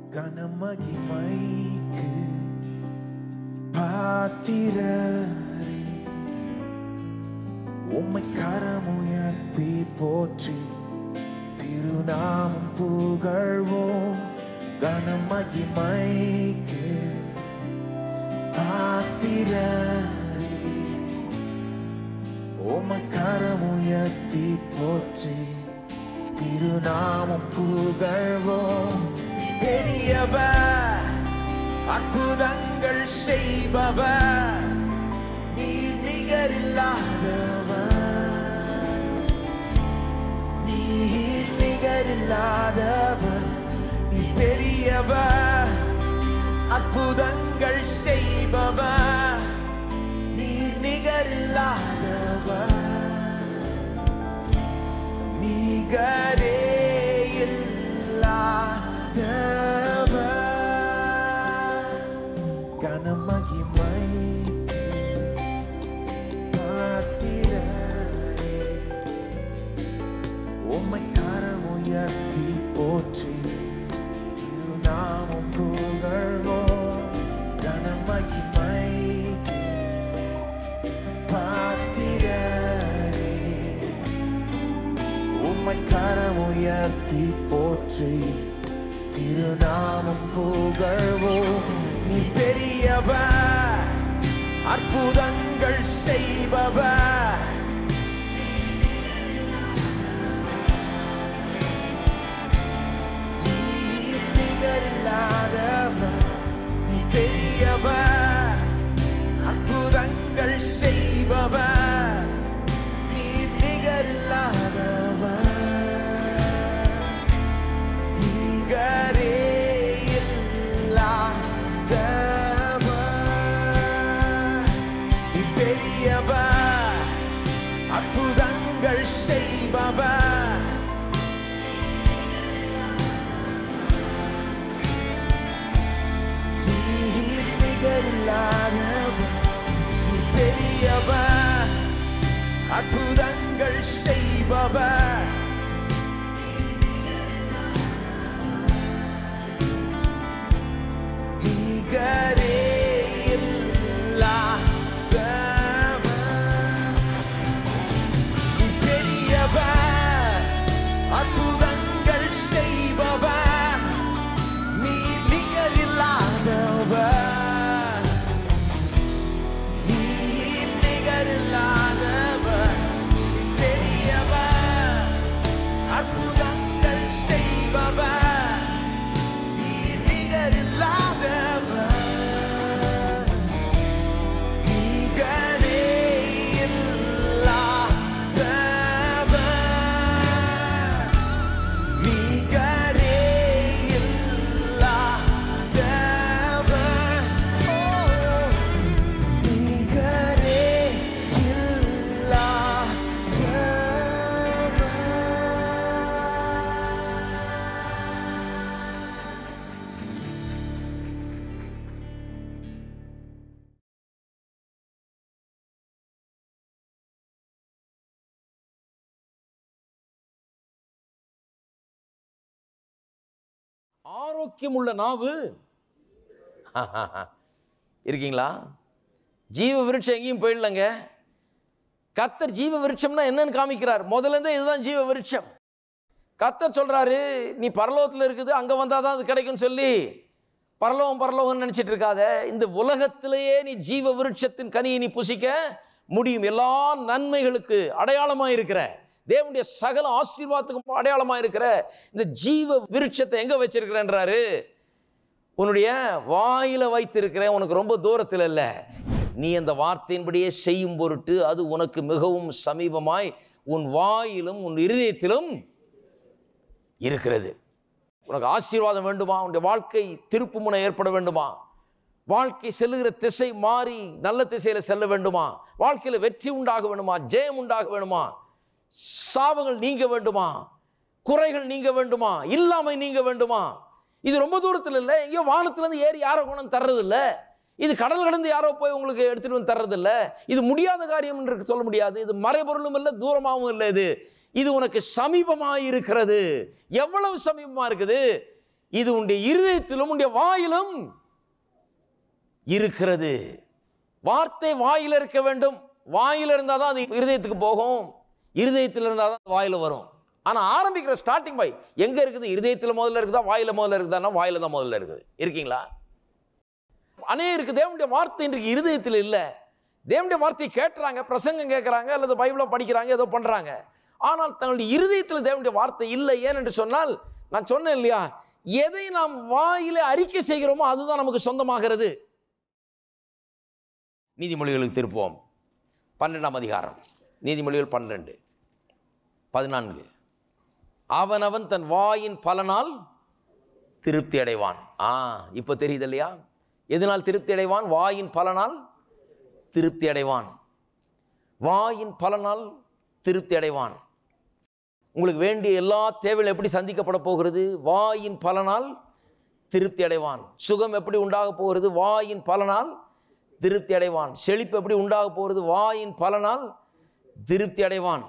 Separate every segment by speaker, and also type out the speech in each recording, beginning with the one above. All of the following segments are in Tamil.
Speaker 1: கனமகிமைக்கு பாத்திரரே உம்மை கரமுயர்த்தி போற்றி திருநாமம் புகழ்வோம் கனமகிமைக்கு பாத்திரரே உம்மை கரமுயர்த்தி போற்றி திருநாமம் புகழ்வோம் பெரியவர் அற்புதங்கள் செய்பவர் நீர் நிகரில்லாதவர் நீர் நிகரில்லாதவர் நீ பெரியவர் அற்புதங்கள் செய்பவர் நீர் நிகரில்லாதவர் நிகரே இல்லாதவர் கனமகிமை பாத்திரரே உம்மை கரமுயர்த்தி போற்றி திருநாமம் புகழ்வோம் கனமகிமை பாத்திரரே உம்மை கரமுயர்த்தி போற்றி திருநாமம் புகழ்வோம் நீ பெரியவர் அற்புதங்கள் செய்பவர் நீர் நிகரில்லாதவர் நீ பெரியவர் அற்புதங்கள் செய்பவர் நீர் நிகரில்லாதவர் நிகரே இல்லாதவர் நீ பெரியவர் அற்புதங்கள் செய்பவர் நீர் நிகரில்லாதவர் நீ பெரியவர் அற்புதங்கள் செய்பவர் நிகரே இல்லாதவர் நீ பெரியவர் அற்புதங்கள் செய்பவர் நீ நிகரில்லாதவர் நீ நிகரில்லாதவர் நீ பெரியவர் அற்புதங்கள் செய்பவர் நீ நிகரில்லாதவர் நிகரே இல்லாதவர் நிகரே இல்லாதவர் ஓ, நிகரே இல்லாதவர்
Speaker 2: ஆரோக்கியம் உள்ள நாவு இருக்கீங்களா ஜீவ விருட்சம் எங்கேயும் போயிடலங்க கர்த்தர் ஜீவ விருட்சம்னா என்னன்னு காமிக்கிறார் முதல்ல இருந்தே இதுதான் ஜீவ விருட்சம் கர்த்தர் சொல்றாரு நீ பரலோகத்தில் இருக்குது அங்கே வந்தால் தான் அது கிடைக்கும்னு சொல்லி பரலோகம் பரலோகம்னு நினச்சிட்டு இருக்காத இந்த உலகத்திலேயே நீ ஜீவ விருட்சத்தின் கனியை நீ புசிக்க முடியும் எல்லா நன்மைகளுக்கு அடையாளமாக இருக்கிற தேவனுடைய சகல ஆசீர்வாதத்துக்கும் அடையாளமாக இருக்கிற இந்த ஜீவ விருட்சத்தை எங்கே வச்சிருக்கிறேன்றாரு உன்னுடைய வாயில வைத்திருக்கிறேன் உனக்கு ரொம்ப தூரத்தில் இல்லை நீ அந்த வார்த்தையின்படியே செய்யும் பொருட்டு அது உனக்கு மிகவும் சமீபமாய் உன் வாயிலும் உன் இருதயத்திலும் இருக்கிறது உனக்கு ஆசீர்வாதம் வேண்டுமா உன்னுடைய வாழ்க்கை திருப்புமுனை ஏற்பட வேண்டுமா வாழ்க்கை செல்லுகிற திசை மாறி நல்ல திசையில் செல்ல வேண்டுமா வாழ்க்கையில் வெற்றி உண்டாக வேண்டுமா ஜெயம் உண்டாக வேண்டுமா சாபங்கள் நீங்க வேண்டுமா குறைகள் நீங்க வேண்டுமா இல்லாமை நீங்க வேண்டுமா இது ரொம்ப தூரத்தில் இல்லை எங்கேயோ வானத்துலேருந்து ஏறி யாரோ கொண்டு வந்து தர்றது இல்லை இது கடல் கடந்து யாரோ போய் உங்களுக்கு எடுத்துட்டு வந்து தர்றது இல்லை இது முடியாத காரியம் என்று சொல்ல முடியாது இது மறைபொருளும் இல்லை தூரமாகவும் இல்லை இது இது உனக்கு சமீபமாக இருக்கிறது எவ்வளவு சமீபமாக இருக்குது இது உன்னுடைய இருதயத்திலும் உன்னுடைய வாயிலும் இருக்கிறது வார்த்தை வாயில இருக்க வேண்டும் வாயில இருந்தால் தான் அது இருதயத்துக்கு போகும் இருதயத்தில் இருந்தால் தான் வாயில வரும் ஆனால் ஆரம்பிக்கிற ஸ்டார்டிங் பாய் எங்க இருக்குது இருதயத்தில் முதல்ல இருக்குதா வாயில முதல்ல இருக்குதான்னா வாயில தான் முதல்ல இருக்குது இருக்கீங்களா அநேகருக்கு தேவனுடைய வார்த்தை இன்றைக்கு இருதயத்தில் இல்லை தேவனுடைய வார்த்தையை கேட்டுறாங்க பிரசங்கம் கேட்குறாங்க அல்லது பைபிளை படிக்கிறாங்க ஏதோ பண்ணுறாங்க ஆனால் தங்களுடைய இருதயத்தில் தேவனுடைய வார்த்தை இல்லை ஏன் என்று சொன்னால் நான் சொன்னேன் இல்லையா எதை நாம் வாயில அறிக்கை செய்கிறோமோ அதுதான் நமக்கு சொந்தமாகிறது நீதிமொழிகளுக்கு திருப்போம் பன்னெண்டாம் அதிகாரம் நீதிமொழிகள் பன்னிரெண்டு பதினான்கு அவனவன் தன் வாயின் பலனால் திருப்தி அடைவான் ஆ இப்போ தெரியுது இல்லையா எதனால் திருப்தி அடைவான் வாயின் பலனால் திருப்தி அடைவான் வாயின் பலனால் திருப்தி அடைவான் உங்களுக்கு வேண்டிய எல்லா தேவைகளும் எப்படி சந்திக்கப்பட போகிறது வாயின் பலனால் திருப்தி அடைவான் சுகம் எப்படி உண்டாக போகிறது வாயின் பலனால் திருப்தி அடைவான் செழிப்பு எப்படி உண்டாக போகிறது வாயின் பலனால் திருப்தி அடைவான்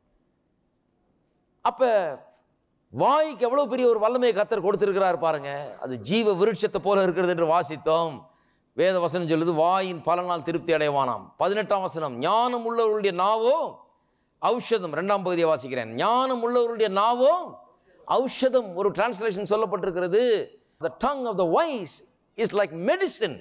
Speaker 2: அப்ப வாய்க்கு எவ்வளவு பெரிய ஒரு வல்லமையை கத்தர் கொடுத்திருக்கிறார் பாருங்க அது ஜீவ விருட்சத்தை போல இருக்கிறது என்று வாசித்தோம் வேத வசனம் சொல்லுது வாயின் பலனால் திருப்தி அடைவானாம் பதினெட்டாம் வசனம் ஞானம் உள்ளவர்களுடைய நாவோ ஔஷதம் ரெண்டாம் பகுதியை வாசிக்கிறேன் ஞானம் உள்ளவர்களுடைய நாவோ ஔஷதம் ஒரு டிரான்ஸ்லேஷன் சொல்லப்பட்டிருக்கிறது the tongue of the wise is like medicine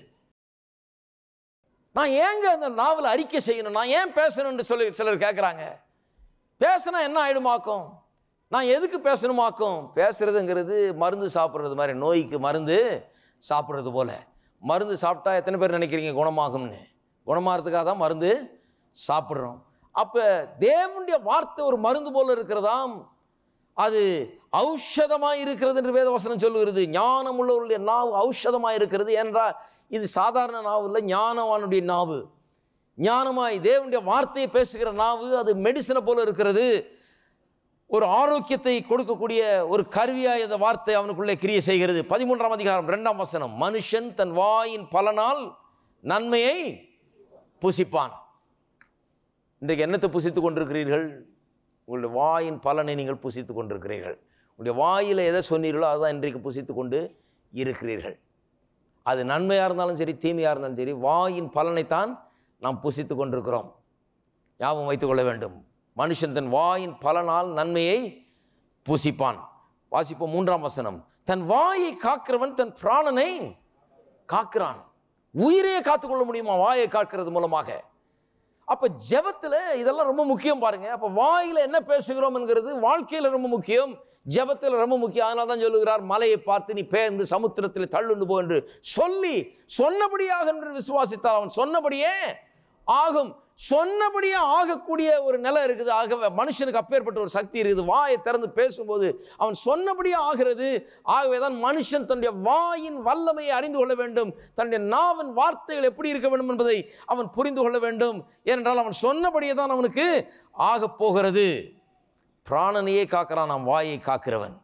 Speaker 2: நான் ஏங்க அந்த நாவலை அறிக்கை செய்யணும் நான் ஏன் பேசணும்னு சொல்லி சிலர் கேட்குறாங்க பேசினா என்ன ஆயிடுமாக்கும் நான் எதுக்கு பேசணுமாக்கும் பேசுறதுங்கிறது மருந்து சாப்பிட்றது மாதிரி நோய்க்கு மருந்து சாப்பிட்றது போல மருந்து சாப்பிட்டா எத்தனை பேர் நினைக்கிறீங்க குணமாகும்னு குணமாகறதுக்காக தான் மருந்து சாப்பிட்றோம் அப்போ தேவனுடைய வார்த்தை ஒரு மருந்து போல இருக்கிறதாம் அது ஔஷதமாக இருக்கிறது என்று வேதவசனம் சொல்லுகிறது ஞானம் உள்ளவருடைய நாவு ஔஷதமாக இருக்கிறது என்றால் இது சாதாரண நாவு இல்லை ஞானவானுடைய நாவு ஞானமாய் தேவனுடைய வார்த்தையை பேசுகிற நாவு அது மெடிசனை போல இருக்கிறது ஒரு ஆரோக்கியத்தை கொடுக்கக்கூடிய ஒரு கருவியாய் அந்த வார்த்தை அவனுக்குள்ளே கிரியை செய்கிறது பதிமூன்றாம் அதிகாரம் இரண்டாம் வசனம் மனுஷன் தன் வாயின் பலனால் நன்மையை புசிப்பான் இன்றைக்கு என்னத்தை புசித்துக் கொண்டிருக்கிறீர்கள் உங்களுடைய வாயின் பலனை நீங்கள் புசித்துக் கொண்டிருக்கிறீர்கள் உங்களுடைய வாயில் எதை சொன்னீர்களோ அதுதான் இன்றைக்கு புசித்துக் கொண்டு இருக்கிறீர்கள் அது நன்மையாக இருந்தாலும் சரி தீமையாக இருந்தாலும் சரி வாயின் பலனைத்தான் நாம் புசித்துக் கொண்டிருக்கிறோம் ஞாபகம் வைத்துக் கொள்ள வேண்டும் மனுஷன் தன் வாயின் பலனால் நன்மையை புசிப்பான் வாசிப்போம் மூன்றாம் வசனம் தன் வாயை காக்கிறவன் தன் பிராணனை காக்கிறான் உயிரையே காத்துக்கொள்ள முடியுமா வாயை காக்கிறது மூலமாக அப்ப ஜெபத்துல இதெல்லாம் ரொம்ப முக்கியம் பாருங்க அப்ப வாயில என்ன பேசுகிறோம்ங்கிறது வாழ்க்கையில ரொம்ப முக்கியம் ஜெபத்தில் ரொம்ப முக்கியம் அதனால தான் சொல்லுகிறார் மலையை பார்த்து நீ பேர்ந்து சமுத்திரத்தில் தள்ளுண்டு போ என்று சொல்லி சொன்னபடியாக என்று விசுவாசித்தால் அவன் சொன்னபடியே ஆகும் சொன்னபடியே ஆகக்கூடிய ஒரு நிலை இருக்குது ஆகவே மனுஷனுக்கு அப்பேற்பட்ட ஒரு சக்தி இருக்குது வாயை திறந்து பேசும்போது அவன் சொன்னபடியே ஆகிறது ஆகவே தான் மனுஷன் தன்னுடைய வாயின் வல்லமையை அறிந்து கொள்ள வேண்டும் தன்னுடைய நாவின் வார்த்தைகள் எப்படி இருக்க வேண்டும் என்பதை அவன் புரிந்து கொள்ள வேண்டும் ஏனென்றால் அவன் சொன்னபடியே தான் அவனுக்கு ஆகப் போகிறது பிராணனையே காக்கிறான் நாம் வாயை காக்கிறவன்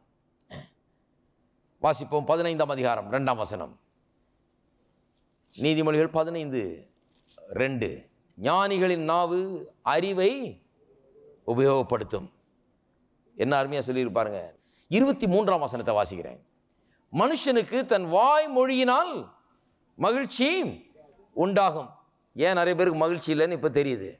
Speaker 2: வாசிப்போம் பதினைந்தாம் அதிகாரம் ரெண்டாம் வசனம் நீதிமொழிகள் பதினைந்து ரெண்டு ஞானிகளின் நாவு அறிவை உபயோகப்படுத்தும் என்ன அருமையாக சொல்லியிருப்பாருங்க இருபத்தி மூன்றாம் வசனத்தை வாசிக்கிறேன் மனுஷனுக்கு தன் வாய் மொழியினால் மகிழ்ச்சி உண்டாகும் ஏன் நிறைய பேருக்கு மகிழ்ச்சி இல்லைன்னு இப்போ தெரியுது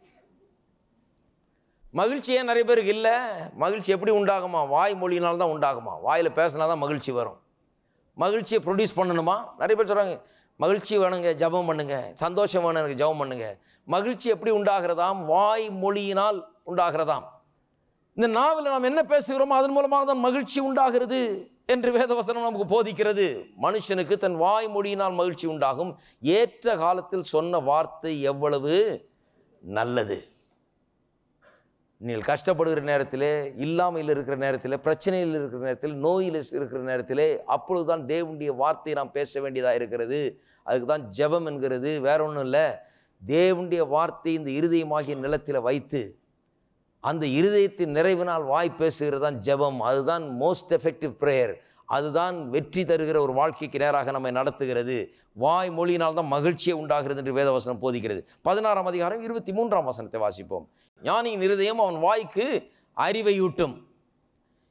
Speaker 2: மகிழ்ச்சி ஏன் நிறைய பேருக்கு இல்லை மகிழ்ச்சி எப்படி உண்டாகுமா வாய் மொழியினால் தான் உண்டாகுமா வாயில் பேசினா தான் மகிழ்ச்சி வரும் மகிழ்ச்சியை ப்ரொடியூஸ் பண்ணணுமா நிறைய பேர் சொல்கிறாங்க மகிழ்ச்சி வேணுங்க ஜெபம் பண்ணுங்க சந்தோஷம் வேணும் எனக்கு ஜெபம் பண்ணுங்க மகிழ்ச்சி எப்படி உண்டாகிறதாம் வாய் மொழியினால் உண்டாகிறதாம் இந்த நாவில் நாம் என்ன பேசுகிறோமோ அதன் மூலமாக தான் மகிழ்ச்சி உண்டாகிறது என்று வேதவசனம் நமக்கு போதிக்கிறது மனுஷனுக்கு தன் வாய் மொழியினால் மகிழ்ச்சி உண்டாகும் ஏற்ற காலத்தில் சொன்ன வார்த்தை எவ்வளவு நல்லது நீங்கள் கஷ்டப்படுகிற நேரத்திலே இல்லாமையில் இருக்கிற நேரத்தில் பிரச்சனையில் இருக்கிற நேரத்தில் நோயில் இருக்கிற நேரத்திலே அப்பொழுதுதான் தேவனுடைய வார்த்தையை நாம் பேச வேண்டியதாக இருக்கிறது அதுக்கு தான் ஜெபம் என்கிறது வேற ஒன்றும் இல்லை தேவனுடைய வார்த்தை இந்த இருதயமாகிய நிலத்தில் வைத்து அந்த இருதயத்தின் நிறைவினால் வாய் பேசுகிறது தான் ஜெபம் அதுதான் மோஸ்ட் எஃபெக்டிவ் ப்ரேயர் அதுதான் வெற்றி தருகிற ஒரு வாழ்க்கைக்கு நேராக நம்மை நடத்துகிறது வாய் மொழியினால் தான் மகிழ்ச்சியை உண்டாகிறது என்று வேதவசனம் போதிக்கிறது பதினாறாம் அதிகாரம் இருபத்தி மூன்றாம் வசனத்தை வாசிப்போம் ஞானியின் இருதயம் அவன் வாய்க்கு அறிவையூட்டும்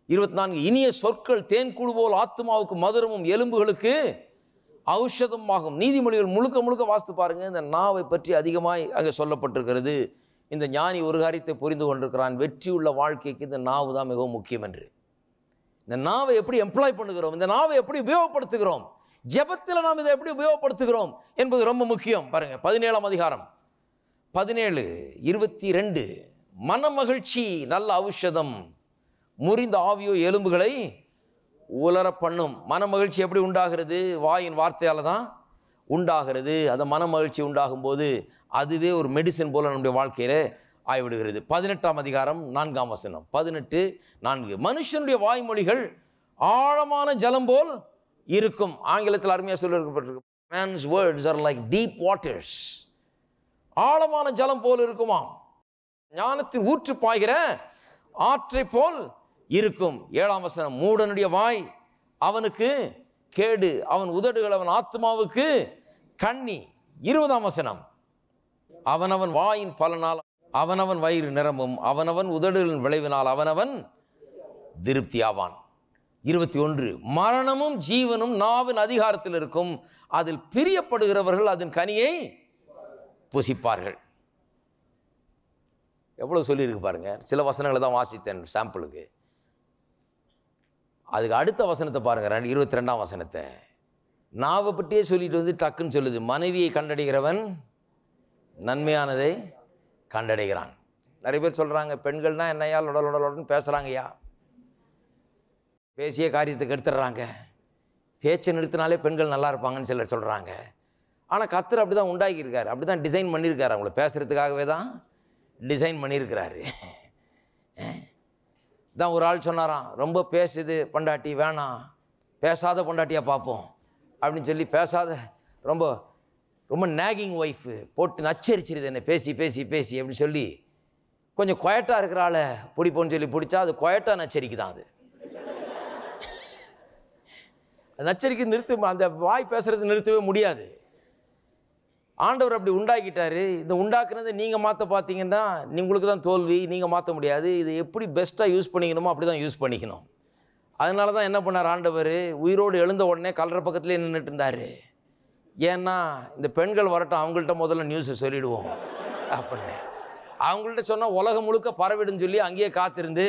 Speaker 2: இருபத்தி நான்கு இனிய சொற்கள் தேன்கூடு போல் ஆத்மாவுக்கு மதுரமும் எலும்புகளுக்கு ஔஷதமாகும் நீதிமொழிகள் முழுக்க முழுக்க வாசித்து பாருங்க இந்த நாவை பற்றி அதிகமாய் அங்கே சொல்லப்பட்டிருக்கிறது இந்த ஞானி ஒரு காரியத்தை புரிந்து கொண்டிருக்கிறான் வெற்றியுள்ள வாழ்க்கைக்கு இந்த நாவு தான் மிகவும் முக்கியம் என்று இந்த நாவை எப்படி எம்ப்ளாய் பண்ணுகிறோம் இந்த நாவை எப்படி உபயோகப்படுத்துகிறோம் ஜெபத்தில் நாம் இதை எப்படி உபயோகப்படுத்துகிறோம் என்பது ரொம்ப முக்கியம் பாருங்க பதினேழாம் அதிகாரம் பதினேழு இருபத்தி ரெண்டு மனமகிழ்ச்சி நல்ல ஔஷதம் முறிந்த ஆவியோ எலும்புகளை உலர பண்ணும் மனமகிழ்ச்சி எப்படி உண்டாகிறது வாயின் வார்த்தையால் தான் உண்டாகிறது அந்த மனமகிழ்ச்சி உண்டாகும்போது அதுவே ஒரு மெடிசன் போல நம்முடைய வாழ்க்கையில் ஆய்விடுகிறது பதினெட்டாம் அதிகாரம் நான்காம் வசனம் பதினெட்டு நான்கு மனுஷனுடைய வாய்மொழிகள் ஆழமான ஜலம் போல் இருக்கும் ஆங்கிலத்தில் அருமையாக சொல்லப்பட்டிருக்கு man's words are like deep waters ஆழமான ஜலம் போல் இருக்குமாம் ஞானத்தின் ஊற்று பாய்கிற ஆற்றை போல் இருக்கும் ஏழாம் வசனம் மூடனுடைய வாய் அவனுக்கு கேடு அவன் உதடுகள் அவன் ஆத்மாவுக்கு கண்ணி இருபதாம் வசனம் அவனவன் வாயின் பலனால் அவனவன் வயிறு நிரம்பும் அவனவன் உதடுகளின் விளைவினால் அவனவன் திருப்தியாவான் இருபத்தி ஒன்று மரணமும் ஜீவனும் நாவின் அதிகாரத்தில் இருக்கும் அதில் பிரியப்படுகிறவர்கள் அதன் கனியை புசிப்பார்கள் எவ்வளோ சொல்லியிருக்கு பாருங்க சில வசனங்களை தான் வாசித்தேன் சாம்பிளுக்கு அதுக்கு அடுத்த வசனத்தை பாருங்க ரெண்டு இருபத்தி ரெண்டாம் வசனத்தை நாவை பற்றியே சொல்லிட்டு வந்து டக்குன்னு சொல்லுது மனைவியை கண்டடைகிறவன் நன்மையானதை கண்டடைகிறான் நிறைய பேர் சொல்கிறாங்க பெண்கள்னா என்னையா லொடல் லொடலோடன்னு பேசுகிறாங்கய்யா பேசிய காரியத்துக்கு எடுத்துடுறாங்க பேச்சை நிறுத்தினாலே பெண்கள் நல்லா இருப்பாங்கன்னு சிலர் சொல்கிறாங்க ஆனால் கத்தர் அப்படி தான் உண்டாக்கியிருக்காரு அப்படி தான் டிசைன் பண்ணியிருக்காரு அவங்கள பேசுகிறதுக்காகவே தான் டிசைன் பண்ணியிருக்கிறாரு தான் ஒரு ஆள் சொன்னாராம் ரொம்ப பேசுது பொண்டாட்டி வேணாம் பேசாத பொண்டாட்டியாக பார்ப்போம் அப்படின்னு சொல்லி பேசாத ரொம்ப ரொம்ப நேகிங் ஒய்ஃபு போட்டு நச்சரிச்சிருது என்னை பேசி பேசி பேசி அப்படி சொல்லி கொஞ்சம் குயட்டாக இருக்கிற ஆளை பிடிப்போன்னு சொல்லி பிடிச்சா அது குயட்டாக நச்சரிக்கை தான் அது அது நச்சரிக்கை நிறுத்த அந்த வாய் பேசுறது நிறுத்தவே முடியாது ஆண்டவர் அப்படி உண்டாக்கிட்டாரு இந்த உண்டாக்குனதை நீங்கள் மாற்ற பார்த்தீங்கன்னா உங்களுக்கு தான் தோல்வி நீங்கள் மாற்ற முடியாது இதை எப்படி பெஸ்ட்டாக யூஸ் பண்ணிக்கணுமோ அப்படி தான் யூஸ் பண்ணிக்கணும் அதனால தான் என்ன பண்ணார் ஆண்டவர் உயிரோடு எழுந்த உடனே கலர பக்கத்துலேயே நின்றுட்டு இருந்தார் ஏன்னா இந்த பெண்கள் வரட்டும் அவங்கள்ட்ட முதல்ல நியூஸை சொல்லிடுவோம் அப்படின்னு அவங்கள்ட்ட சொன்னால் உலகம் முழுக்க பரவிடுன்னு சொல்லி அங்கேயே காத்திருந்து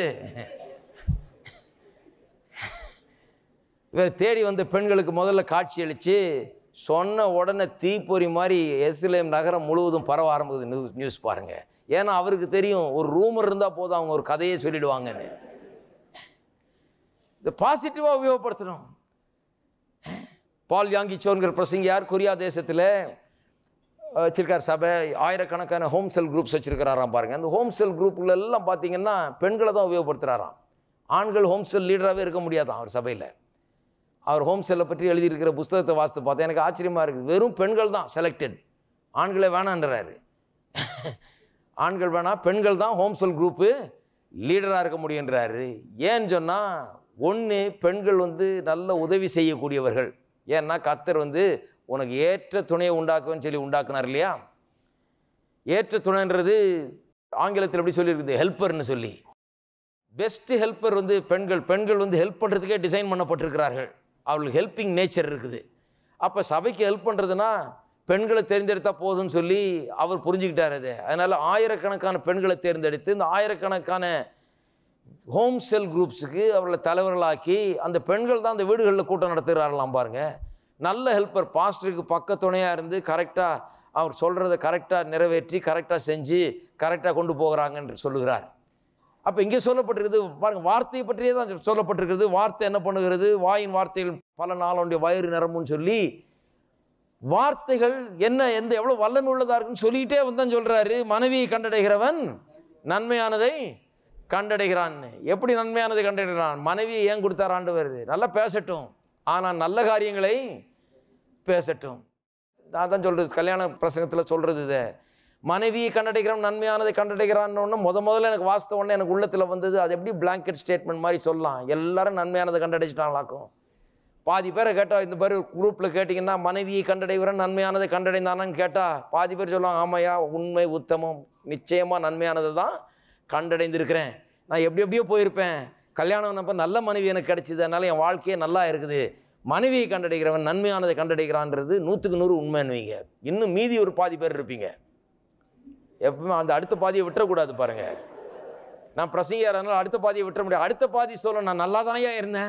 Speaker 2: இவர் தேடி வந்த பெண்களுக்கு முதல்ல காட்சி அளித்து சொன்ன உடனே தீப்பொறி மாதிரி எஸ்லேம் நகரம் முழுவதும் பரவ ஆரம்பிக்குது நியூஸ் நியூஸ் பாருங்கள் ஏன்னா அவருக்கு தெரியும் ஒரு ரூமர் இருந்தால் போதும் அவங்க ஒரு கதையே சொல்லிடுவாங்கன்னு இந்த பாசிட்டிவாக உபயோகப்படுத்தணும் பால் யாங்கி சோன்கிற பிரசங்கியார் கொரியா தேசத்தில் வச்சிருக்கார் சபை ஆயிரக்கணக்கான ஹோம் செல் குரூப்ஸ் வச்சிருக்கிறாராம் பாருங்கள் அந்த ஹோம் செல் குரூப்ல எல்லாம் பார்த்தீங்கன்னா பெண்களை தான் உபயோகப்படுத்துகிறாராம் ஆண்கள் ஹோம் செல் லீடராகவே இருக்க முடியாதான் அவர் சபையில் அவர் ஹோம் செல்லை பற்றி எழுதியிருக்கிற புஸ்தகத்தை வாசித்து பார்த்தா எனக்கு ஆச்சரியமாக இருக்குது வெறும் பெண்கள் தான் செலக்டட் ஆண்களே வேணான்றாரு ஆண்கள் வேணாம் பெண்கள் தான் ஹோம் செல் குரூப்பு லீடராக இருக்க முடியுன்றாரு ஏன்னு சொன்னால் ஒன்று பெண்கள் வந்து நல்ல உதவி செய்யக்கூடியவர்கள் ஏன்னா கத்தர் வந்து உனக்கு ஏற்ற துணையை உண்டாக்குவேன்னு சொல்லி உண்டாக்குனார் இல்லையா ஏற்ற துணைன்றது ஆங்கிலத்தில் எப்படி சொல்லியிருக்குது ஹெல்ப்பர்னு சொல்லி பெஸ்ட் ஹெல்ப்பர் வந்து பெண்கள் பெண்கள் வந்து ஹெல்ப் பண்ணுறதுக்கே டிசைன் பண்ணப்பட்டிருக்கிறார்கள் அவளுக்கு ஹெல்பிங் நேச்சர் இருக்குது அப்போ சபைக்கு ஹெல்ப் பண்ணுறதுனா பெண்களை தேர்ந்தெடுத்தா போதும்னு சொல்லி அவர் புரிஞ்சுக்கிட்டார் அது அதனால் ஆயிரக்கணக்கான பெண்களை தேர்ந்தெடுத்து இந்த ஆயிரக்கணக்கான ஹோம் செல் குரூப்ஸுக்கு அவர்களை தலைவர்களாக்கி அந்த பெண்கள் தான் அந்த வீடுகளில் கூட்டம் நடத்துகிறார்களாம் பாருங்க நல்ல ஹெல்ப்பர் பாஸ்டருக்கு பக்க துணையாக இருந்து கரெக்டாக அவர் சொல்கிறத கரெக்டாக நிறைவேற்றி கரெக்டாக செஞ்சு கரெக்டாக கொண்டு போகிறாங்கன்னு சொல்லுகிறார் அப்போ இங்கே சொல்லப்பட்டிருக்குது பாருங்க வார்த்தையை பற்றியே தான் சொல்லப்பட்டிருக்கிறது வார்த்தை என்ன பண்ணுகிறது வாயின் வார்த்தைகள் பல நாளுடைய வயிறு நிரம்புன்னு சொல்லி வார்த்தைகள் என்ன எந்த எவ்வளோ வல்லமை உள்ளதா இருக்குன்னு சொல்லிக்கிட்டே வந்து தான் சொல்கிறாரு மனைவியை கண்டடைகிறவன் நன்மையானதை கண்டடைகிறான் எப்படி நன்மையானதை கண்டடைகிறான் மனைவியை ஏன் கொடுத்தார் ஆண்டு வருது நல்லா பேசட்டும் ஆனால் நல்ல காரியங்களை பேசட்டும் நான் தான் சொல்கிறது கல்யாண பிரசங்கத்தில் சொல்கிறது இதை மனைவியை கண்டடைக்கிறவன் நன்மையானதை கண்டடைகிறான்னு முத முதல்ல எனக்கு வாஸ்த உடனே எனக்கு உள்ளத்தில் வந்தது அது எப்படி பிளாங்கெட் ஸ்டேட்மெண்ட் மாதிரி சொல்லலாம் எல்லாரும் நன்மையானதை கண்டடைச்சிட்டாங்களாக்கும் பாதி பேரை கேட்டால் இந்த மாதிரி குரூப்பில் கேட்டிங்கன்னா மனைவியை கண்டடைகிறவன் நன்மையானதை கண்டடைந்தானான்னு கேட்டால் பாதி பேர் சொல்லுவாங்க ஆமையா உண்மை உத்தமம் நிச்சயமாக நன்மையானதை தான் கண்டடைந்திருக்கிறேன் நான் எப்படி எப்படியோ போயிருப்பேன் கல்யாணம் அப்போ நல்ல மனைவி எனக்கு கிடைச்சிது அதனால என் வாழ்க்கையே நல்லா இருக்குது மனைவியை கண்டடைகிறவன் நன்மையானதை கண்டடைகிறான்றது நூற்றுக்கு நூறு உண்மைன்னுவீங்க இன்னும் மீதி ஒரு பாதி பேர் இருப்பீங்க எப்பவுமே அந்த அடுத்த பாதியை விட்டுறக்கூடாது பாருங்க நான் பிரசங்கியா இருந்தனால அடுத்த பாதியை விட்டுற முடியாது அடுத்த பாதி சொல்ல நான் நல்லா இருந்தேன்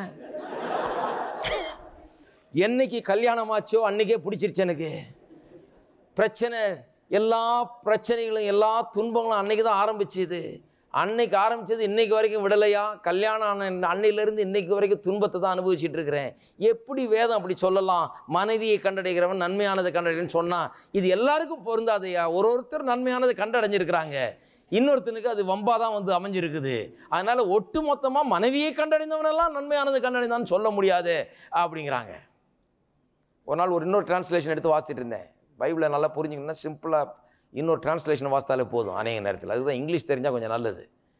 Speaker 2: என்னைக்கு கல்யாணமாச்சோ அன்னைக்கே பிடிச்சிருச்சு எனக்கு பிரச்சனை எல்லா பிரச்சனைகளும் எல்லா துன்பங்களும் அன்னைக்கு தான் ஆரம்பிச்சுது அன்னைக்கு ஆரம்பிச்சது இன்னைக்கு வரைக்கும் விடலையா கல்யாணம் ஆன அன்னையிலேருந்து இன்னைக்கு வரைக்கும் துன்பத்தை தான் அனுபவிச்சுட்டு இருக்கிறேன் எப்படி வேதம் அப்படி சொல்லலாம் மனைவியை கண்டடைகிறவன் நன்மையானதை கண்டடைகிறன்னு சொன்னால் இது எல்லாருக்கும் பொருந்தாதையா ஒரு ஒருத்தர் நன்மையானதை கண்டடைஞ்சிருக்கிறாங்க இன்னொருத்தனுக்கு அது வம்பாக தான் வந்து அமைஞ்சிருக்குது அதனால் ஒட்டு மொத்தமாக மனைவியை கண்டடைந்தவனெல்லாம் நன்மையானது கண்டடைந்தான்னு சொல்ல முடியாது அப்படிங்கிறாங்க ஒரு நாள் ஒரு இன்னொரு டிரான்ஸ்லேஷன் எடுத்து வாசிட்டு இருந்தேன் பைபிளை நல்லா புரிஞ்சுக்கணும்னா சிம்பிளாக இன்னொரு டிரான்ஸ்லேஷன் வாசித்தாலே போதும் அநேக நேரத்தில் அதுதான் இங்கிலீஷ் தெரிஞ்சால் கொஞ்சம் நல்லது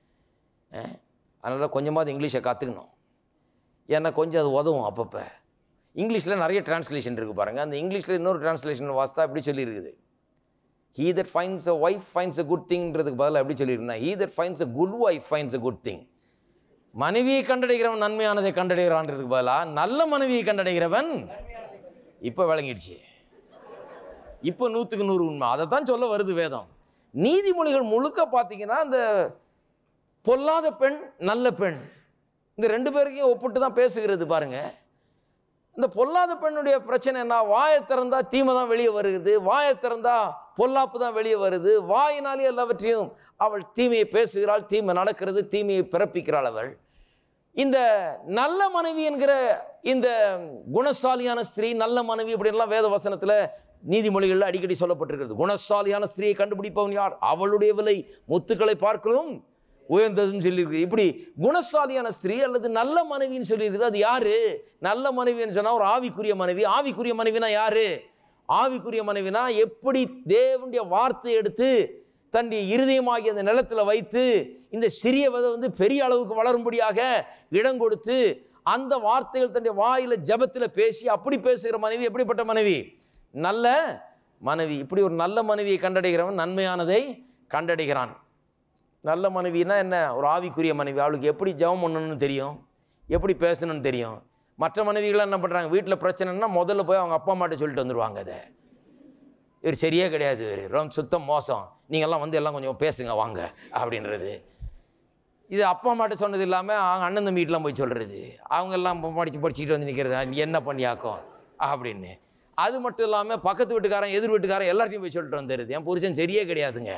Speaker 2: அதனால் கொஞ்சமாவது இங்கிலீஷை கற்றுக்கணும் ஏன்னா கொஞ்சம் அது உதவும் அப்பப்போ இங்கிலீஷில் நிறைய டிரான்ஸ்லேஷன் இருக்குது பாருங்கள் அந்த இங்கிலீஷில் இன்னொரு டிரான்ஸ்லேஷன் வாசித்தா இப்படி சொல்லியிருக்குது he that finds a wife finds a good திங்ன்றதுக்கு பதிலாக எப்படி சொல்லியிருந்தா he that finds a good wife finds a good thing மனைவியை கண்டடைகிறவன் நன்மையானதை கண்டடைகிறான்றதுக்கு பதிலாக நல்ல மனைவியை கண்டடைகிறவன் இப்போ விளங்கிடுச்சு இப்போ நூற்றுக்கு நூறு உண்மை அதை தான் சொல்ல வருது வேதம் நீதிமொழிகள் முழுக்க பார்த்தீங்கன்னா அந்த பொல்லாத பெண் நல்ல பெண் இந்த ரெண்டு பேருக்கையும் ஒப்பிட்டு தான் பேசுகிறது பாருங்க இந்த பொல்லாத பெண்ணுடைய பிரச்சனை என்ன வாயை திறந்தா தீமை தான் வெளியே வருகிறது வாயை திறந்தா பொல்லாப்பு தான் வெளியே வருது வாயினாலே எல்லாவற்றையும் அவள் தீமையை பேசுகிறாள் தீமை நடக்கிறது தீமையை பிறப்பிக்கிறாள் அவள் இந்த நல்ல மனைவி என்கிற இந்த குணசாலியான ஸ்திரீ நல்ல மனைவி அப்படின்லாம் வேத வசனத்தில் நீதிமொழிகளில் அடிக்கடி சொல்லப்பட்டிருக்கிறது குணசாலியான ஸ்திரீயை கண்டுபிடிப்பவன் யார் அவளுடைய விலை முத்துக்களை பார்க்கலும் உயர்ந்ததுன்னு சொல்லியிருக்கு இப்படி குணசாலியான ஸ்திரீ அல்லது நல்ல மனைவின்னு சொல்லியிருக்குது அது யாரு நல்ல மனைவின்னு சொன்னால் ஒரு ஆவிக்குரிய மனைவி ஆவிக்குரிய மனைவினா யாரு ஆவிக்குரிய மனைவினா எப்படி தேவனுடைய வார்த்தை எடுத்து தன்னுடைய இருதயமாகிய அந்த நிலத்தில் வைத்து இந்த சிறிய விதை வந்து பெரிய அளவுக்கு வளரும்படியாக இடம் கொடுத்து அந்த வார்த்தைகள் தன்னுடைய வாயில் ஜபத்தில் பேசி அப்படி பேசுகிற மனைவி எப்படிப்பட்ட மனைவி நல்ல மனைவி இப்படி ஒரு நல்ல மனைவியை கண்டடைகிறவன் நன்மையானதை கண்டடைகிறான் நல்ல மனைவினா என்ன ஒரு ஆவிக்குரிய மனைவி அவளுக்கு எப்படி ஜெபம் பண்ணணும்னு தெரியும் எப்படி பேசணும்னு தெரியும் மற்ற மனைவிகளாம் என்ன பண்ணுறாங்க வீட்டில் பிரச்சனைனா முதல்ல போய் அவங்க அப்பா அம்மாட்ட சொல்லிட்டு வந்துடுவாங்க அதை இவர் சரியே கிடையாது இவர் ரொம்ப சுத்தம் மோசம் நீங்கள்லாம் வந்து எல்லாம் கொஞ்சம் பேசுங்க வாங்க அப்படின்றது இது அப்பா அம்மாட்ட சொன்னது இல்லாமல் அவங்க அண்ணன் தம்பி வீட்டிலாம் போய் சொல்கிறது அவங்க எல்லாம் படித்து படிச்சுக்கிட்டு வந்து நிற்கிறது நீ என்ன பண்ணியாக்கும் அப்படின்னு அது மட்டும் இல்லாமல் பக்கத்து வீட்டுக்காரன் எதிர் வீட்டுக்காரன் எல்லார்ட்டையும் போய் சொல்லிட்டு வந்துடுது என் புருஷன் சரியே கிடையாதுங்க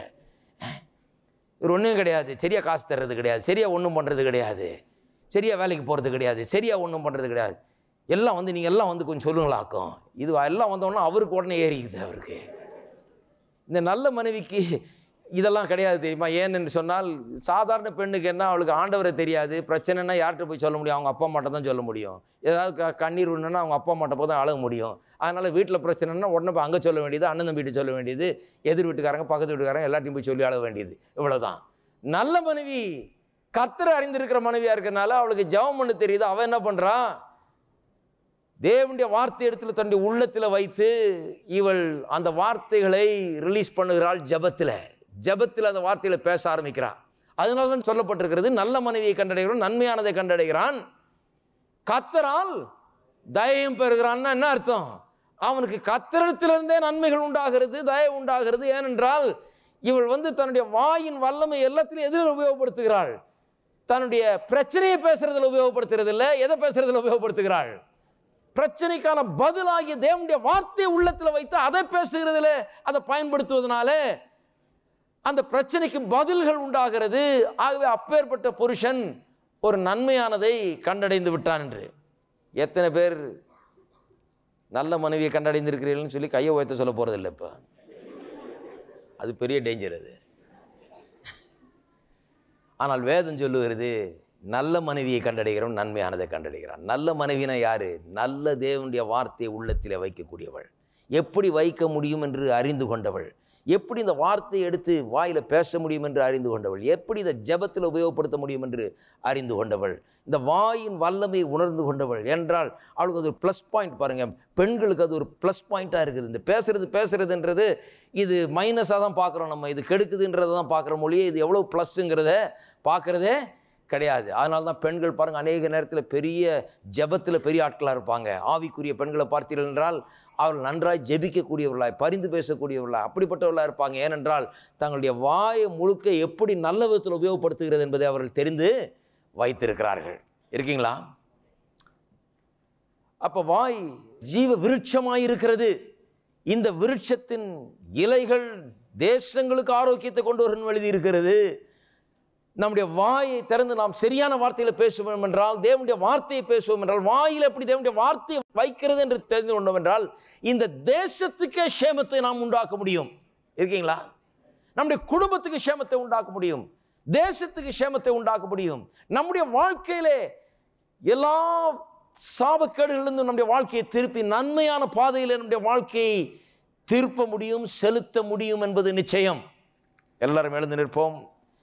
Speaker 2: இவர் ஒன்றும் கிடையாது சரியாக காசு தர்றது கிடையாது சரியாக ஒன்றும் பண்ணுறது கிடையாது சரியாக வேலைக்கு போகிறது கிடையாது சரியாக ஒன்றும் பண்ணுறது கிடையாது எல்லாம் வந்து நீங்கள் எல்லாம் வந்து கொஞ்சம் சொல்லுங்களாக்கும் இது எல்லாம் வந்தோன்னா அவருக்கு உடனே ஏறிக்குது அவருக்கு இந்த நல்ல மனைவிக்கு இதெல்லாம் கிடையாது தெரியுமா ஏன்னு சொன்னால் சாதாரண பெண்ணுக்கு என்ன அவளுக்கு ஆண்டவரை தெரியாது பிரச்சனைனா யார்கிட்ட போய் சொல்ல முடியும் அவங்க அப்பா அம்மாட்ட தான் சொல்ல முடியும் ஏதாவது க கண்ணீர் விடணுன்னா அவங்க அப்பா அம்மாட்ட போய் தான் அழக முடியும் அதனால் வீட்டில் பிரச்சனைனா உடனே போய் அங்கே சொல்ல வேண்டியது அண்ணன் தம்பிகிட்ட சொல்ல வேண்டியது எதிர் வீட்டுக்காரங்க பக்கத்து வீட்டுக்காரங்க எல்லாத்தையும் போய் சொல்லி அழக வேண்டியது இவ்வளவுதான் நல்ல மனைவி கத்தரை அறிந்திருக்கிற மனைவியாக இருக்கிறனால அவளுக்கு ஜெபம் பண்ண தெரியுது அவன் என்ன பண்ணுறா தேவனுடைய வார்த்தை இடத்துல தன்னுடைய உள்ளத்தில் வைத்து இவள் அந்த வார்த்தைகளை ரிலீஸ் பண்ணுகிறாள் ஜபத்தில் ஜபத்தில் அந்த வார்த்தைகளை பேச ஆரம்பிக்கிறாள் அதனால தான் சொல்லப்பட்டிருக்கிறது நல்ல மனைவியை கண்டடைகிறான் நன்மையானதை கண்டடைகிறான் கத்தரால் தயம் பெறுகிறான்னா என்ன அர்த்தம் அவனுக்கு கத்திரத்திலிருந்தே நன்மைகள் உண்டாகிறது தயவு உண்டாகிறது ஏனென்றால் இவள் வந்து தன்னுடைய வாயின் வல்லமை எல்லாத்திலையும் எதில் உபயோகப்படுத்துகிறாள் தன்னுடைய பிரச்சனையை பேசுறதுல உபயோகப்படுத்துறது இல்லை எதை பேசுறதுல உபயோகப்படுத்துகிறாள் பிரச்சனைக்கான பதிலாகிய தேவனுடைய வார்த்தையை உள்ளத்தில் வைத்து அதை பேசுகிறதுல அதை பயன்படுத்துவதனால அந்த பிரச்சனைக்கு பதில்கள் உண்டாகிறது ஆகவே அப்பேற்பட்ட புருஷன் ஒரு நன்மையானதை கண்டடைந்து விட்டான் என்று எத்தனை பேர் நல்ல மனைவியை கண்டடைந்திருக்கிறீர்கள்னு சொல்லி கையை உயர்த்த சொல்ல போகிறதில்ல இப்போ அது பெரிய டேஞ்சர் அது ஆனால் வேதம் சொல்லுகிறது நல்ல மனைவியை கண்டடைகிறவன் நன்மையானதை கண்டடைகிறான் நல்ல மனைவினா யாரு நல்ல தேவனுடைய வார்த்தையை உள்ளத்தில் வைக்கக்கூடியவள் எப்படி வைக்க முடியும் என்று அறிந்து கொண்டவள் எப்படி இந்த வார்த்தையை எடுத்து வாயில் பேச முடியும் என்று அறிந்து கொண்டவள் எப்படி இந்த ஜெபத்தில் உபயோகப்படுத்த முடியும் என்று அறிந்து கொண்டவள் இந்த வாயின் வல்லமை உணர்ந்து கொண்டவள் என்றால் அவளுக்கு அது ஒரு ப்ளஸ் பாயிண்ட் பாருங்கள் பெண்களுக்கு அது ஒரு ப்ளஸ் பாயிண்ட்டாக இருக்குது இந்த பேசுறது பேசுறதுன்றது இது மைனஸாக தான் பார்க்குறோம் நம்ம இது கெடுக்குதுன்றதை தான் பார்க்குற மொழியே இது எவ்வளோ ப்ளஸ்ஸுங்கிறத பார்க்குறதே கிடையாது அதனால தான் பெண்கள் பாருங்கள் அநேக நேரத்தில் பெரிய ஜெபத்தில் பெரிய ஆட்களாக இருப்பாங்க ஆவிக்குரிய பெண்களை பார்த்தீர்கள் என்றால் அவர்கள் நன்றாய் ஜெபிக்கக்கூடியவர்களாய் பரிந்து பேசக்கூடியவர்களாய் அப்படிப்பட்டவர்களாக இருப்பாங்க ஏனென்றால் தங்களுடைய வாயை முழுக்க எப்படி நல்ல விதத்தில் உபயோகப்படுத்துகிறது என்பதை அவர்கள் தெரிந்து வைத்திருக்கிறார்கள் இருக்கீங்களா அப்போ வாய் ஜீவ விருட்சமாய் இருக்கிறது இந்த விருட்சத்தின் இலைகள் தேசங்களுக்கு ஆரோக்கியத்தை கொண்டு வரும் எழுதி இருக்கிறது நம்முடைய வாயை திறந்து நாம் சரியான வார்த்தையில பேசுவோம் என்றால் தேவனுடைய வார்த்தையை பேசுவோம் என்றால் வாயில் எப்படி தேவனுடைய வார்த்தையை வைக்கிறது என்று தெரிந்து கொண்டோம் என்றால் இந்த தேசத்துக்கே சேமத்தை நாம் உண்டாக்க முடியும் இருக்கீங்களா நம்முடைய குடும்பத்துக்கு சேமத்தை உண்டாக்க முடியும் தேசத்துக்கு சேமத்தை உண்டாக்க முடியும் நம்முடைய வாழ்க்கையிலே எல்லா சாபக்கேடுகளிலிருந்து நம்முடைய வாழ்க்கையை திருப்பி நன்மையான பாதையில் நம்முடைய வாழ்க்கையை திருப்ப முடியும் செலுத்த முடியும் என்பது நிச்சயம் எல்லாரும் எழுந்து நிற்போம்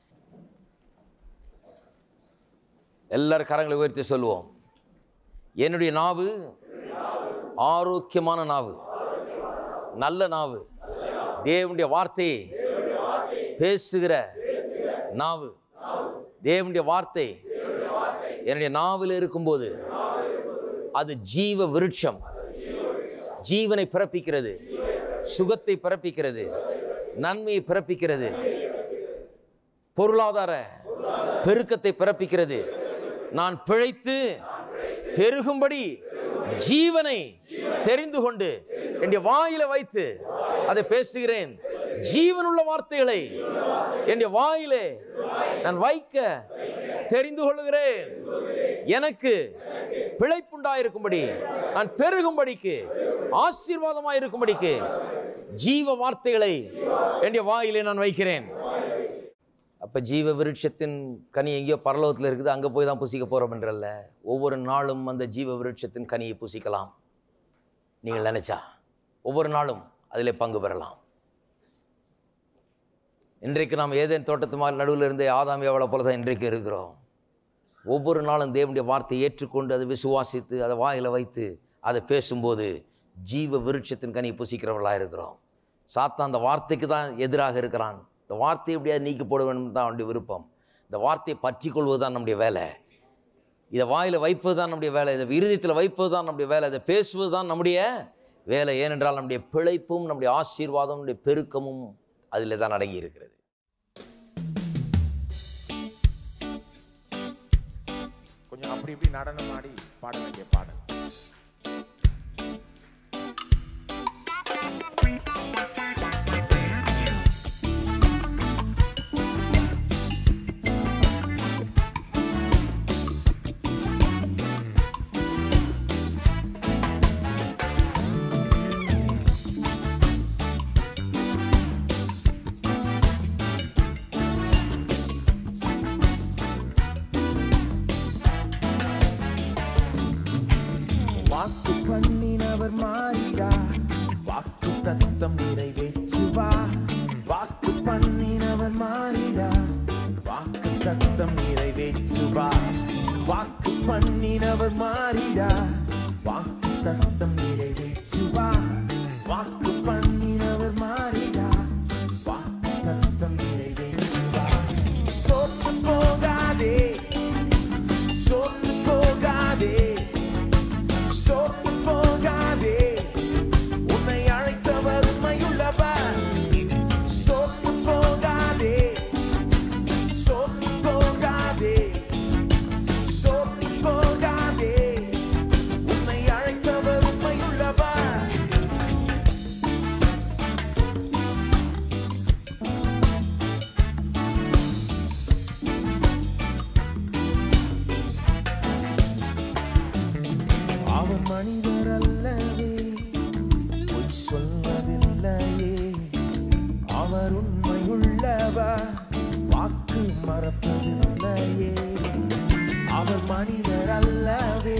Speaker 2: எல்லாரும் கரங்களை உயர்த்தி சொல்லுவோம் என்னுடைய நாவு ஆரோக்கியமான நாவு நல்ல நாவு தேவனுடைய வார்த்தையை பேசுகிற நாவு தேவனுடைய வார்த்தை என்னுடைய நாவில் இருக்கும்போது அது ஜீவ விருட்சம் ஜீவனை பிறப்பிக்கிறது சுகத்தை பிறப்பிக்கிறது நன்மையை பிறப்பிக்கிறது பொருளாதார பெருக்கத்தை பிறப்பிக்கிறது நான் பிழைத்து பெருகும்படி ஜீவனை தெரிந்து கொண்டு என்னுடைய வாயில வைத்து அதை பேசுகிறேன் ஜீவனுள்ள வார்த்தைகளை என்னுடைய வாயிலே நான் வைக்க தெரிந்து கொள்ளுகிறேன் எனக்கு பிழைப்புண்டாயிருக்கும்படி நான் பெருகும்படிக்கு ஆசீர்வாதமாய் இருக்கும்படிக்கு ஜீவ வார்த்தைகளை என்னுடைய வாயிலே நான் வைக்கிறேன் அப்போ ஜீவ விருட்சத்தின் கனி எங்கேயோ பரலோகத்தில் இருக்குது அங்கே போய் தான் புசிக்க போகிறோம் என்றல்ல ஒவ்வொரு நாளும் அந்த ஜீவ விருட்சத்தின் கனியை புசிக்கலாம் நீங்கள் நினைச்சா ஒவ்வொரு நாளும் அதில் பங்கு பெறலாம் இன்றைக்கு நாம் ஏதேன் தோட்டத்து மாதிரி நடுவில் இருந்தே ஆதாம் எவ்வளோ போல தான் இன்றைக்கு இருக்கிறோம் ஒவ்வொரு நாளும் தேவனுடைய வார்த்தையை ஏற்றுக்கொண்டு அதை விசுவாசித்து அதை வாயில வைத்து அதை பேசும்போது ஜீவ விருட்சத்தின் கனி புசிக்கிறவர்களாக இருக்கிறோம் சாத்தான் அந்த வார்த்தைக்கு தான் எதிராக இருக்கிறான் இந்த வார்த்தையை எப்படியாவது நீக்கி போட வேண்டும் தான் அவனுடைய விருப்பம் இந்த வார்த்தையை பற்றி கொள்வது தான் நம்முடைய வேலை இதை வாயில் வைப்பது தான் நம்முடைய வேலை இதை இருதயத்தில் வைப்பது தான் நம்முடைய வேலை இதை பேசுவது தான் நம்முடைய வேலை ஏனென்றால் நம்முடைய பிழைப்பும் நம்முடைய ஆசீர்வாதம் நம்முடைய பெருக்கமும் அதில் தான் அடங்கி இருக்கிறது
Speaker 1: கொஞ்சம் அப்படி இப்படி நடனம் ஆடி பாட வேண்டிய பாடல் வாக்கு பண்ணினவர் மாறிடா வாக்கு தத்தம் நிறைவேற்றுவா வாக்கு பண்ணினவர் மாறிடா வாக்கு தத்தம் நிறைவேற்றுவா வாக்கு பண்ணினவர் மாறிடா வாக்கு தத்தம் நிறைவேற்றுவா வாக்கு பண்ணினவர் மாறிடா வாக்கு தத்தம் நிறைவேற்றுவா சொந்து போகாதே சொந்து போகாதே சோர்ந்து போகாதே உன்னை அழைத்தவர் உண்மையுள்ளவர் சோர்ந்து போகாதே சோர்ந்து போகாதே சோர்ந்து போகாதே உன்னை அழைத்தவர் உண்மையுள்ளவர் அவர் மனிதர் அல்லவே பொய் சொல்வதில்லையே அவர் உண்மையுள்ளவர் வாக்கு மறப்பதில்லையே அவர் மனிதர் அல்லவே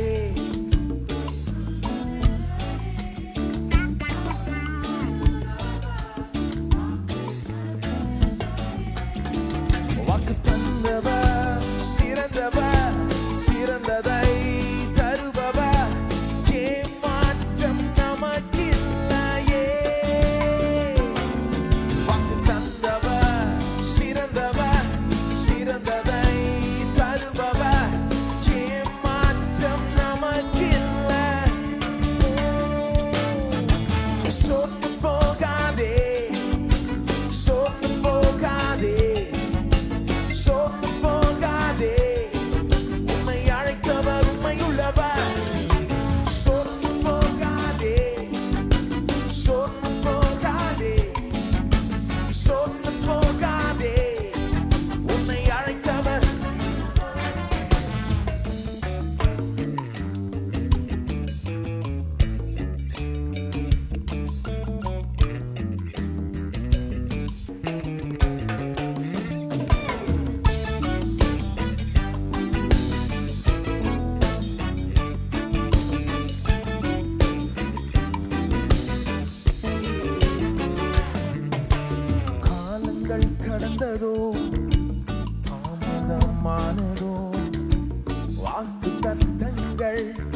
Speaker 1: வாக்கு தந்தவர் சிறந்தவர் சிறந்ததை தருபவர் ஏமாற்றம் நமக்கில்லையே வாக்கு தந்தவர் சிறந்தவர் சிறந்ததை தருபவர்
Speaker 3: பாருங்கள்